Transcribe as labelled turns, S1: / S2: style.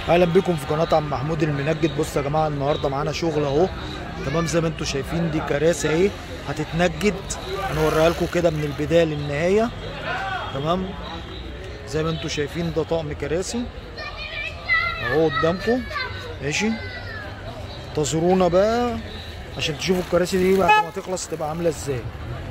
S1: اهلا بكم في قناه عم محمود المنجد بصوا يا جماعه النهارده معانا شغل اهو تمام زي ما انتم شايفين دي كراسي اهي هتتنجد هنوريها لكم كده من البدايه للنهايه تمام زي ما انتم شايفين ده طقم كراسي اهو قدامكم ماشي انتظرونا بقى عشان تشوفوا الكراسي دي بعد ما تخلص تبقى عامله ازاي